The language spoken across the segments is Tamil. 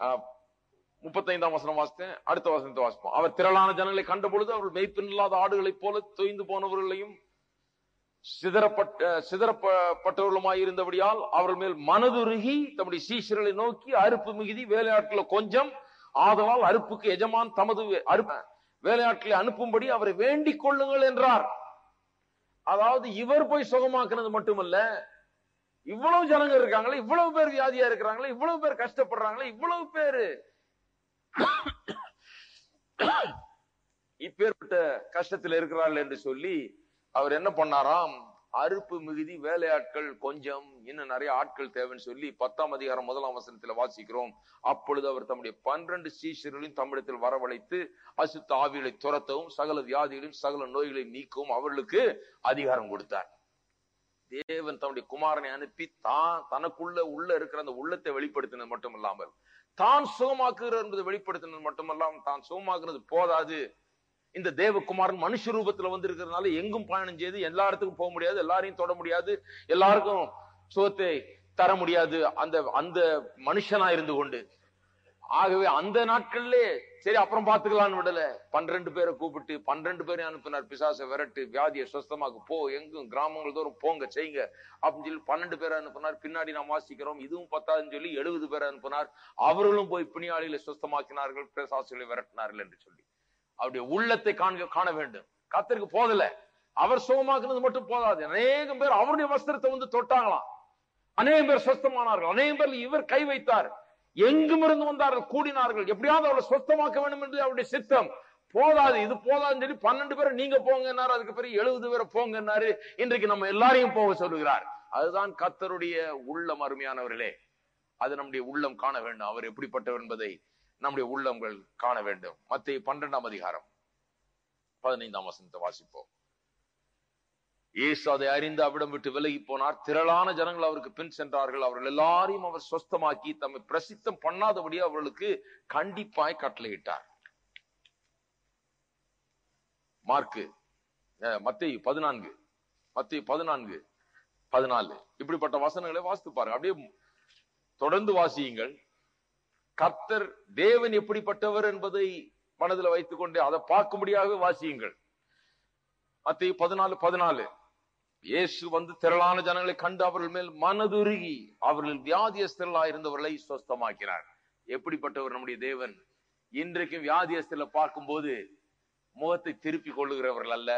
முப்பத்தைந்தாம் வசனம் வாசித்தேன் அடுத்த வசனத்தை வாசிப்போம் அவர் திரளான ஜனங்களை கண்ட பொழுது அவர்கள் மெய்ப்பின் இல்லாத ஆடுகளைப் போல தொய்ந்து போனவர்களையும் சிதறப்பட்ட சிதறப்பட்டவர்களுமாய் இருந்தபடியால் அவர்கள் மேல் மனதுருகி தம்முடைய சீஷர்களை நோக்கி அறுப்பு மிகுதி வேலையாட்களை கொஞ்சம் ஆதலால் அறுப்புக்கு எஜமான் தமது வே- அறுப்பு வேலையாட்களை அனுப்பும்படி அவரை வேண்டிக் கொள்ளுங்கள் என்றார் அதாவது இவர் போய் சுகமாக்குனது மட்டுமல்ல இவ்வளவு ஜனங்க இருக்காங்களே இவ்வளவு பேர் வியாதியா இருக்கிறாங்களே இவ்வளவு பேர் கஷ்டப்படுறாங்களே இவ்வளவு பேரு இப்பேற்பட்ட கஷ்டத்தில் இருக்கிறார்கள் என்று சொல்லி அவர் என்ன பண்ணாராம் அறுப்பு மிகுதி வேலையாட்கள் கொஞ்சம் இன்னும் நிறைய ஆட்கள் தேவைன்னு சொல்லி பத்தாம் அதிகாரம் முதலாம் வசனத்துல வாசிக்கிறோம் அப்பொழுது அவர் தம்முடைய பன்னிரண்டு சீஷர்களையும் தம்மிடத்தில் வரவழைத்து அசுத்த ஆவிகளை துரத்தவும் சகல வியாதிகளையும் சகல நோய்களையும் நீக்கவும் அவர்களுக்கு அதிகாரம் கொடுத்தார் தேவன் தன்னுடைய குமாரனை அனுப்பி தான் தனக்குள்ள உள்ள இருக்கிற அந்த உள்ளத்தை வெளிப்படுத்தினது மட்டும் இல்லாமல் தான் சுகமாக்குகிறார் என்பதை வெளிப்படுத்தினது மட்டுமல்லாமல் தான் சுகமாக்குறது போதாது இந்த தேவகுமாரன் மனுஷ ரூபத்துல வந்திருக்கிறதுனால எங்கும் பயணம் செய்து எல்லா இடத்துக்கும் போக முடியாது எல்லாரையும் தொட முடியாது எல்லாருக்கும் சுகத்தை தர முடியாது அந்த அந்த மனுஷனா இருந்து கொண்டு ஆகவே அந்த நாட்கள்லே சரி அப்புறம் பாத்துக்கலாம்னு விடல பன்னிரண்டு பேரை கூப்பிட்டு பன்னிரண்டு பேரையும் அனுப்பினார் பிசாசை விரட்டு வியாதியை சுஸ்தமாக்கு போ எங்கும் கிராமங்கள் தோறும் போங்க செய்யுங்க அப்படின்னு சொல்லி பன்னெண்டு பேரை அனுப்பினார் பின்னாடி நாம் வாசிக்கிறோம் இதுவும் பத்தாதுன்னு சொல்லி எழுபது பேரை அனுப்பினார் அவர்களும் போய் பிணியாளிகளை சுஸ்தமாக்கினார்கள் பிசாசுகளை விரட்டினார்கள் என்று சொல்லி அவருடைய உள்ளத்தை காண்க காண வேண்டும் கத்தருக்கு போதல அவர் சுகமாக்குனது மட்டும் போதாது அநேகம் பேர் அவருடைய வஸ்திரத்தை வந்து தொட்டாங்களாம் அநேகம் பேர் சொஸ்தமானார்கள் அநேகம் பேர் இவர் கை வைத்தார் எங்கும் இருந்து வந்தார்கள் கூடினார்கள் எப்படியாவது அவளை சொஸ்தமாக்க வேண்டும் என்று அவருடைய சித்தம் போதாது இது போதாதுன்னு சொல்லி பன்னெண்டு பேரை நீங்க போங்கன்னாரு அதுக்கு பிறகு எழுபது பேரை போங்கன்னாரு இன்றைக்கு நம்ம எல்லாரையும் போக சொல்லுகிறார் அதுதான் கத்தருடைய உள்ளம் அருமையானவர்களே அது நம்முடைய உள்ளம் காண வேண்டும் அவர் எப்படிப்பட்டவர் என்பதை நம்முடைய உள்ளங்கள் காண வேண்டும் மத்திய பன்னிரெண்டாம் அதிகாரம் பதினைந்தாம் வசனத்தை வாசிப்போம் இயேசு அதை அறிந்து அவிடம் விட்டு விலகி போனார் திரளான ஜனங்கள் அவருக்கு பின் சென்றார்கள் அவர்கள் எல்லாரையும் அவர் சொஸ்தமாக்கி தம்மை பிரசித்தம் பண்ணாதபடி அவர்களுக்கு கண்டிப்பாய் கட்டளையிட்டார் மார்க்கு மத்திய பதினான்கு மத்திய பதினான்கு பதினாலு இப்படிப்பட்ட வசனங்களை வாசித்து பாருங்க அப்படியே தொடர்ந்து வாசியுங்கள் கர்த்தர் தேவன் எப்படிப்பட்டவர் என்பதை மனதில் வைத்துக் கொண்டு அதை பார்க்கும்படியாக வாசியுங்கள் மத்திய பதினாலு பதினாலு இயேசு வந்து திரளான ஜனங்களை கண்டு அவர்கள் மேல் மனதுருகி அவர்கள் வியாதியஸ்தர்களா இருந்தவர்களை சொஸ்தமாக்கினார் எப்படிப்பட்டவர் நம்முடைய தேவன் இன்றைக்கும் வியாதியஸ்தல பார்க்கும்போது முகத்தை திருப்பி கொள்ளுகிறவர்கள் அல்ல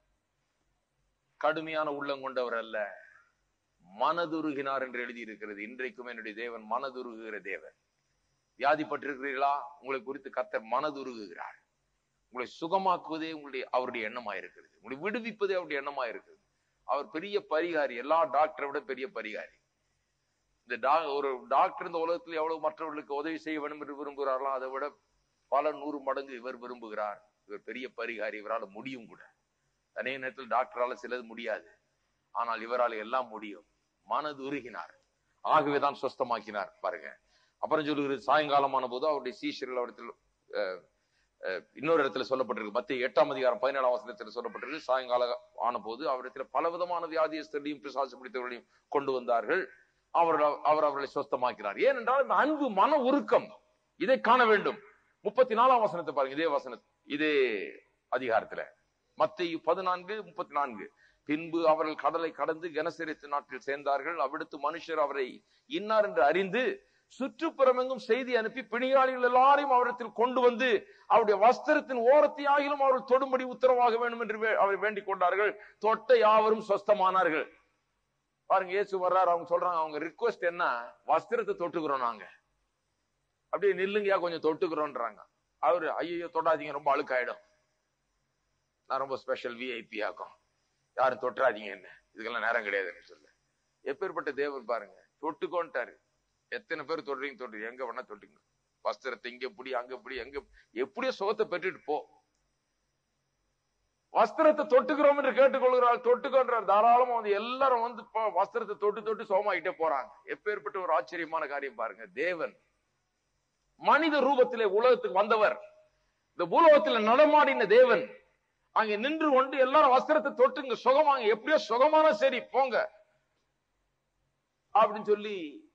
கடுமையான உள்ளம் கொண்டவர் அல்ல மனதுருகினார் என்று எழுதியிருக்கிறது இன்றைக்கும் என்னுடைய தேவன் மனதுருகுகிற தேவன் வியாதிப்பட்டிருக்கிறீர்களா உங்களை குறித்து கத்தர் மனதுருகுகிறார் உங்களை சுகமாக்குவதே உங்களுடைய அவருடைய எண்ணமா இருக்கிறது உங்களை விடுவிப்பதே அவருடைய எண்ணமா இருக்கிறது அவர் பெரிய பரிகாரி எல்லா டாக்டரை விட பெரிய பரிகாரி இந்த டா ஒரு டாக்டர் இந்த உலகத்தில் எவ்வளவு மற்றவர்களுக்கு உதவி செய்ய வேண்டும் என்று விரும்புகிறார்களோ அதை விட பல நூறு மடங்கு இவர் விரும்புகிறார் இவர் பெரிய பரிகாரி இவரால் முடியும் கூட அதே நேரத்தில் டாக்டரால சிலது முடியாது ஆனால் இவரால் எல்லாம் முடியும் மனது உருகினார் ஆகவேதான் சொஸ்தமாக்கினார் பாருங்க அப்புறம் சொல்லுகிறது சாயங்காலமான போது அவருடைய சீஷர்கள் அவரிடத்தில் இன்னொரு இடத்துல சொல்லப்பட்டிருக்கு மத்திய எட்டாம் அதிகாரம் பதினேழாம் வசனத்தில் சொல்லப்பட்டிருக்கு சாயங்காலம் ஆன போது அவரிடத்தில் பலவிதமான வியாதியஸ்தர்களையும் பிசாசு பிடித்தவர்களையும் கொண்டு வந்தார்கள் அவர் அவர் அவர்களை சொஸ்தமாக்கிறார் ஏனென்றால் இந்த அன்பு மன உருக்கம் இதை காண வேண்டும் முப்பத்தி நாலாம் வசனத்தை பாருங்க இதே வசன இதே அதிகாரத்துல மத்திய பதினான்கு முப்பத்தி நான்கு பின்பு அவர்கள் கடலை கடந்து கனசரித்து நாட்டில் சேர்ந்தார்கள் அவ்விடத்து மனுஷர் அவரை இன்னார் என்று அறிந்து சுற்றுப்புறமெங்கும் செய்தி அனுப்பி பிணியாளிகள் எல்லாரையும் அவரிடத்தில் கொண்டு வந்து அவருடைய வஸ்திரத்தின் ஓரத்தை ஆகிலும் அவர்கள் தொடும்படி உத்தரவாக வேண்டும் என்று அவர் வேண்டிக் கொண்டார்கள் தொட்ட யாவரும் சொஸ்தமானார்கள் பாருங்க இயேசு வர்றாரு அவங்க சொல்றாங்க அவங்க ரிக்வஸ்ட் என்ன வஸ்திரத்தை தொட்டுக்கிறோம் நாங்க அப்படியே நில்லுங்கயா கொஞ்சம் தொட்டுக்கிறோன்றாங்க அவரு ஐயோ தொடாதீங்க ரொம்ப அழுக்காயிடும் நான் ரொம்ப ஸ்பெஷல் விஐபி ஆக்கும் யாரும் தொட்டுறாதீங்க என்ன இதுக்கெல்லாம் நேரம் கிடையாதுன்னு சொல்லு எப்பேற்பட்ட தேவன் பாருங்க தொட்டுக்கோன்ட்டாரு எத்தனை பேர் தொடுறீங்க தொட்டு எங்க வேணா தொட்டுங்க வஸ்திரத்தை இங்க பிடி அங்க பிடி எங்க எப்படியோ சுகத்தை பெற்றுட்டு போ வஸ்திரத்தை தொட்டுக்கிறோம் என்று கேட்டுக்கொள்கிறாள் தொட்டுக்கொன்றார் தாராளமா வந்து எல்லாரும் வந்து வஸ்திரத்தை தொட்டு தொட்டு சோமாயிட்டே போறாங்க எப்பேற்பட்ட ஒரு ஆச்சரியமான காரியம் பாருங்க தேவன் மனித ரூபத்திலே உலகத்துக்கு வந்தவர் இந்த பூலோகத்துல நடமாடின தேவன் அங்க நின்று கொண்டு எல்லாரும் வஸ்திரத்தை தொட்டுங்க சுகமாங்க எப்படியோ சுகமான சரி போங்க அப்படின்னு சொல்லி